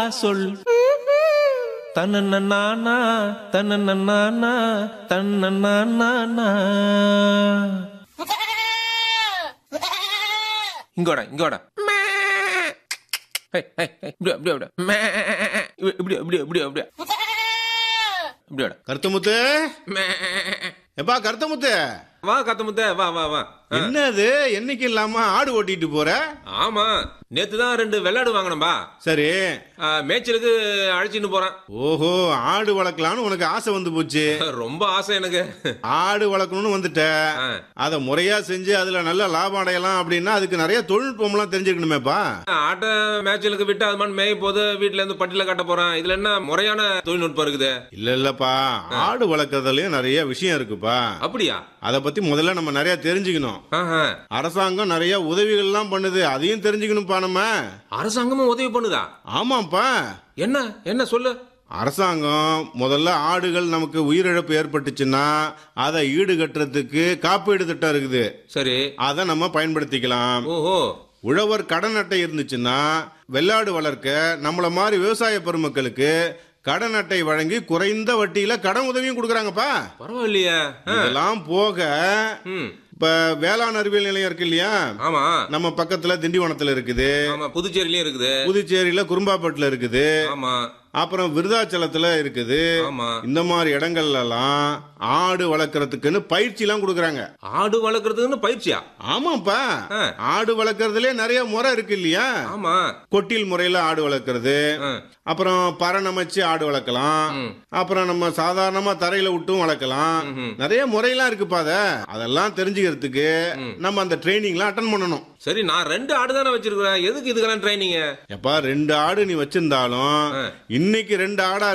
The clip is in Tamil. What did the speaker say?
சொல் தன்னண்ண நானா தன்னண்ண நானா தன்னண்ண நானா இங்கோட இங்கோட ஹே, ஹே, ஹே, இப்படி அப்படி அப்படி மே, இப்படி இப்படி இப்படி அப்படி இப்படியோட கருத்தமுத்து எப்பா கருத்தமுத்து வா கத்தமுத்த வா வா வா ஆ. என்னது என்னைக்கு இல்லாம ஆடு ஓட்டிட்டு போற ஆமா நேத்து தான் ரெண்டு வெள்ளாடு வாங்கினம்பா சரி ஆ, மேய்ச்சலுக்கு அழைச்சிட்டு போறேன் ஓஹோ ஆடு வளர்க்கலாம்னு உனக்கு ஆசை வந்து போச்சு ரொம்ப ஆசை எனக்கு ஆடு வளர்க்கணும்னு வந்துட்ட ஆ. அதை முறையா செஞ்சு அதுல நல்ல லாபம் அடையலாம் அப்படின்னா அதுக்கு நிறைய தொழில்நுட்பம்லாம் தெரிஞ்சுக்கணுமேப்பா ஆட்டை மேய்ச்சலுக்கு விட்டு அது மாதிரி மேய போது வீட்டுல இருந்து பட்டியல கட்ட போறேன் இதுல என்ன முறையான தொழில்நுட்பம் இருக்குது இல்ல இல்லப்பா ஆடு வளர்க்கறதுலயும் நிறைய விஷயம் இருக்குப்பா அப்படியா அதை பத்தி முதல்ல நம்ம நிறைய தெரிஞ்சுக்கணும் ஆஹா. அரசாங்கம் நிறைய உதவிகள்லாம் பண்ணுது அதையும் தெரிஞ்சுக்கணும்ப்பா நம்ம அரசாங்கமும் உதவி பண்ணுதா ஆமாப்பா என்ன என்ன சொல்லு அரசாங்கம் முதல்ல ஆடுகள் நமக்கு உயிரிழப்பு ஏற்பட்டுச்சுன்னா அதை ஈடுகட்டுறதுக்கு காப்பீடு திட்டம் இருக்குது சரி அதை நம்ம பயன்படுத்திக்கலாம் ஓஹோ உழவர் கடன் அட்டை இருந்துச்சுன்னா வெள்ளாடு வளர்க்க நம்மள மாதிரி விவசாய பெருமக்களுக்கு கடன் அட்டை வழங்கி குறைந்த வட்டியில கடன் உதவியும் கொடுக்குறாங்கப்பா பரவாயில்லையே ஆ. இதெல்லாம் போக ம் இப்ப வேளாண் அறிவியல் நிலையம் இருக்கு இல்லையா ஆமா நம்ம பக்கத்துல திண்டிவனத்துல இருக்குது ஆமா புதுச்சேரியிலயும் இருக்குது புதுச்சேரியில குறும்பாப்பட்டுல இருக்குது ஆமா அப்புறம் விருதாச்சலத்துல இருக்குது ஆமா இந்த மாதிரி இடங்கள்ல எல்லாம் ஆடு வளர்க்கறதுக்குன்னு பயிற்சி எல்லாம் கொடுக்குறாங்க ஆடு வளர்க்கறதுன்னு பயிற்சியா ஆமாப்பா ஆ. ஆடு வளர்க்கறதுலே நிறைய முறை இருக்கு இல்லையா ஆமா கொட்டில் முறையில ஆடு வளர்க்கறது ஆ. அப்புறம் பரணமைச்சு ஆடு வளர்க்கலாம் ம். அப்புறம் நம்ம சாதாரணமா தரையில விட்டும் வளர்க்கலாம் ம்ஹும். நிறைய முறையெல்லாம் இருக்குப்பா அத அதெல்லாம் தெரிஞ்சுக்கிறதுக்கு நம்ம அந்த ட்ரைனிங்லாம் அட்டன் பண்ணணும் சரி நான் ரெண்டு ஆடு தானே வச்சிருக்கிறேன் எதுக்கு இதுக்கெல்லாம் ட்ரைனிங் எப்பா ரெண்டு ஆடு நீ வச்சிருந்தாலும் இன்னைக்கு ரெண்டு ஆடா